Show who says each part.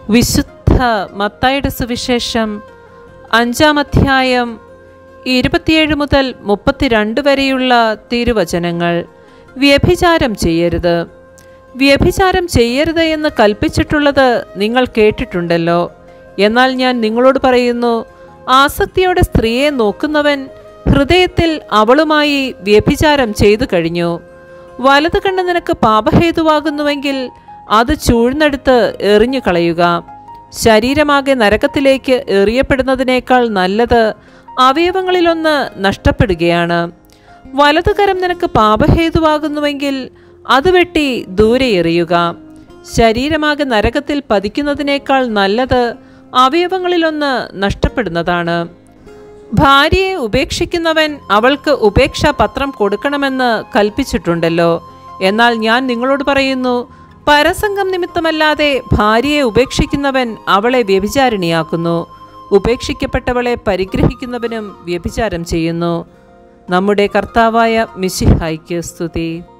Speaker 1: വിശുദ്ധ മത്തായുടെ സുവിശേഷം അഞ്ചാം അധ്യായം ഇരുപത്തിയേഴ് മുതൽ മുപ്പത്തിരണ്ട് വരെയുള്ള തിരുവചനങ്ങൾ വ്യഭിചാരം ചെയ്യരുത് വ്യഭിചാരം ചെയ്യരുത് എന്ന് കൽപ്പിച്ചിട്ടുള്ളത് നിങ്ങൾ കേട്ടിട്ടുണ്ടല്ലോ എന്നാൽ ഞാൻ നിങ്ങളോട് പറയുന്നു ആസക്തിയോടെ സ്ത്രീയെ നോക്കുന്നവൻ ഹൃദയത്തിൽ അവളുമായി വ്യഭിചാരം ചെയ്തു കഴിഞ്ഞു വലത് കണ്ണ് നിനക്ക് പാപഹേതുവാകുന്നുവെങ്കിൽ അത് ചൂഴ്ന്നെടുത്ത് എറിഞ്ഞു കളയുക ശരീരമാകെ നരകത്തിലേക്ക് എറിയപ്പെടുന്നതിനേക്കാൾ നല്ലത് അവയവങ്ങളിലൊന്ന് നഷ്ടപ്പെടുകയാണ് വലതുകരം നിനക്ക് പാപഹേതുവാകുന്നുവെങ്കിൽ അത് വെട്ടി ദൂരെ എറിയുക ശരീരമാകെ നരകത്തിൽ പതിക്കുന്നതിനേക്കാൾ നല്ലത് അവയവങ്ങളിലൊന്ന് നഷ്ടപ്പെടുന്നതാണ് ഭാര്യയെ ഉപേക്ഷിക്കുന്നവൻ അവൾക്ക് ഉപേക്ഷാ പത്രം കൊടുക്കണമെന്ന് കൽപ്പിച്ചിട്ടുണ്ടല്ലോ എന്നാൽ ഞാൻ നിങ്ങളോട് പറയുന്നു പരസംഗം നിമിത്തമല്ലാതെ ഭാര്യയെ ഉപേക്ഷിക്കുന്നവൻ അവളെ വ്യഭിചാരിണിയാക്കുന്നു ഉപേക്ഷിക്കപ്പെട്ടവളെ പരിഗ്രഹിക്കുന്നവനും വ്യഭിചാരം ചെയ്യുന്നു നമ്മുടെ കർത്താവായ മിശിഹായ്ക്ക് സ്തുതി